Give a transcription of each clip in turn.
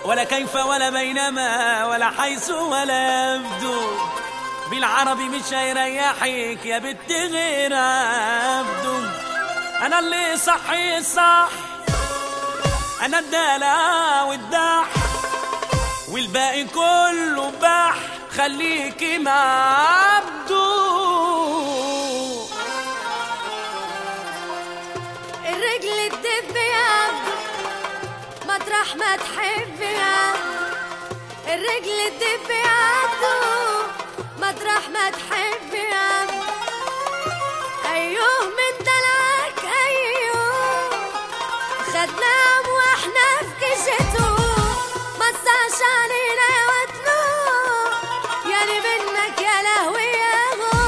ولا كيف ولا بينما ولا حيث ولا يبدو بالعربي مش هيريحك يا بنت غير عبده انا اللي صحي صح انا الدلع والدح والباقي كله بح خليكي مع عبده الرجل تدب يا عبدو مطرح ما تحب يا عبدو الرجل تدب يا عبدو مطرح ما تحب يا عبدو ايوه من دلعك ايوه خدناه واحنا في كشته ما تصعش علينا يا وطنو يعني منك يا لهوي يا هو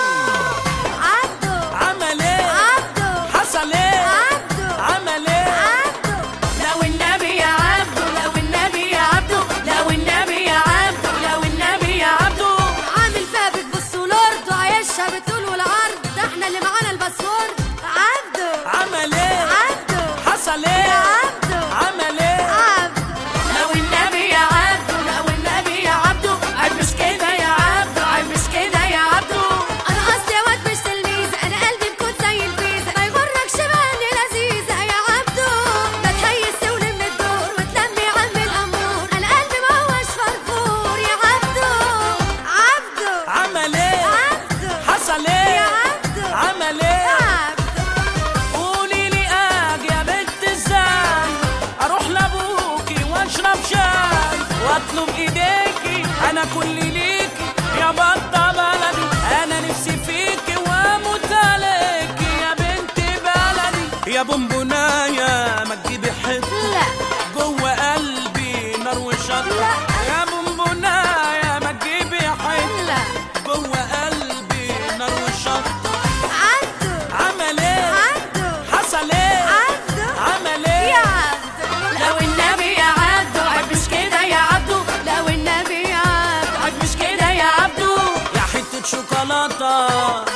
عبدو عمل ايه عبدو حصل ايه عبدو عمل ايه عبدو لو النبي يا عبدو لو النبي يا عبدو لو النبي يا عبدو لو النبي يا عبدو عامل فيها بتبص ولورد وعايشها بتقول والعرض ده احنا اللي معانا الباسورد عبدو عمل ايه عبدو حصل يا ايه عبدو عمل ايه عبدو لو النبي يا عبدو لو النبي يا عبدو عيب مش كده يا عبدو عيب مش كده يا عبدو انا اصلي واد مش تلميذ انا قلبي بكون زي الفيزا ما يغركش بقى اني لذيذه يا عبدو ما تهيس ولم الدور وتلمي يا عم الامور انا قلبي ما هوش فرفور يا عبدو عبدو عمل ايه عبدو حصل يا ايه عبدو عمل ايه عبدو قولي لي اجي يا بنت ازاي اروح لابوكي واشرب شاي واطلب ايديكي انا كل ليكي يا بطة بلدي انا نفسي فيكي واموت عليكي يا بنت بلدي يا بونبونايا ما تجيبي حته لا جوه قلبي نار وشط لا. يا بونبونايا ما تجيبي حته لا جوه قلبي نار وشط عبدو عمل ايه عبدو حصل ايه عبدو عمل ايه يا عبدو لو النبي يا عبدو عيب مش كده يا عبدو لو النبي يا عبدو عيب مش كده يا عبدو يا حتة شوكولاتة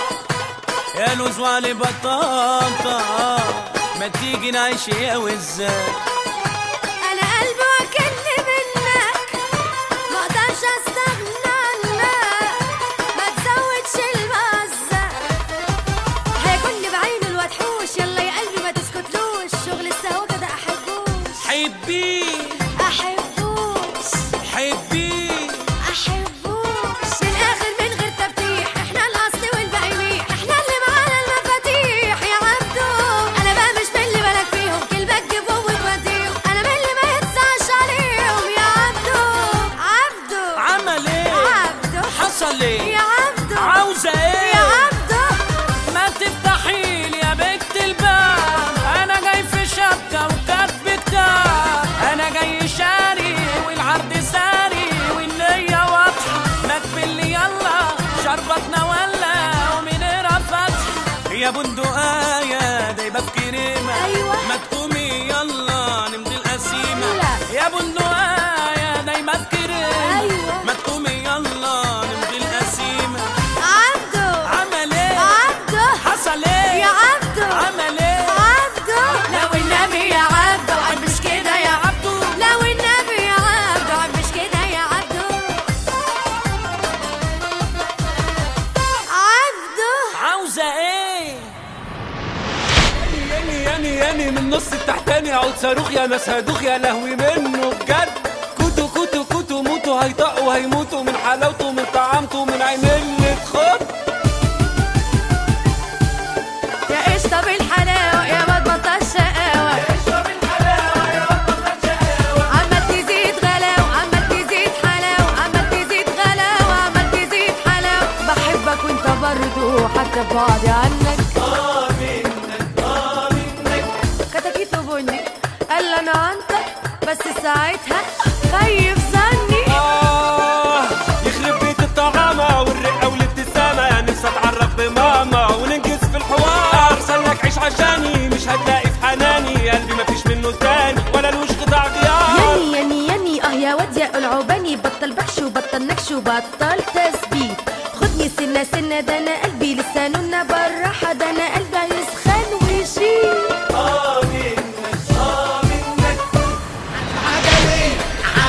يا لوز وعلي بطاطا ما تيجي نعيش يا وازاي انا قلبي واكلني منك ما اقدرش استغنى عنك ما تزودش المزة هيكون بعين الوحوش يلا يا قلبي ما تسكتلوش شغل السهوة ده احبوش حبيه احبوش حبيه احبوش من الاخر من غير تفتيح احنا الاصل والباقي ميح احنا اللي معانا المفاتيح يا عبدو انا بقى مش من اللي بالك فيهم كلبك جيبهم وتوديهم انا من اللي ما يتصعش عليهم يا عبدو عبدو عمل ايه عبدو حصل ايه يا عبدو عاوزة ايه يا عبدو ما تفتحي لي يا بنت الباب انا جاي في شبكة وكاتب كتاب انا جاي شاري والعرض ساري والنية واضحة ما تبلي يلا شربتنا ولا ومنيرة فتح يا بندقاية دايبة في كريمة أيوة. ما تقومي يلا نمضي القسيمة لا. يا بندقاية دايبة في كريمة أيوة. ما تقومي يلا نمضي القسيمة عبدو عمل ايه عبدو حصل ايه يا عبدو عمل ايه عبدو لو النبي يا عبدو عيب مش كده يا عبدو لو النبي يا عبدو عيب مش كده يا عبدو عبدو عاوزة ايه ياني ياني ياني من نص التحتاني عود صاروخ يا ناس هدوخ يا لهوي منه بجد كوتو كوتو كوتو موتو هيطقوا هيموتوا من حلاوته من طعامته من عين اللي تخط يا قشطة بالحلاوة يا ما تبطل شقاوة عمال تزيد غلاوة عمال تزيد حلاوة عمال تزيد غلاوة عمال تزيد حلاوة بحبك وانت برضو حتى بعدي عنك كتاكيت وبني قال لي انا عنتك بس ساعتها خيب ظني آه يخرب بيت الطعامة والرقة والابتسامة يا نفسي اتعرف بماما وننجز في الحوار ارسلك عيش عشاني مش هتلاقي في حناني قلبي مفيش منه تاني ولا لوش قطع غيار يني يني يني اه يا واد يا العوباني بطل بحش وبطل نكش وبطل تثبيت خدني سنة سنة ده انا قلبي لسانه بالراحة ده انا قلبي هيسخن ويشيل آه منك آه منك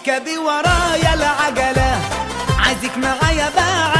اركبي ورايا العجلة عايزك معايا بقى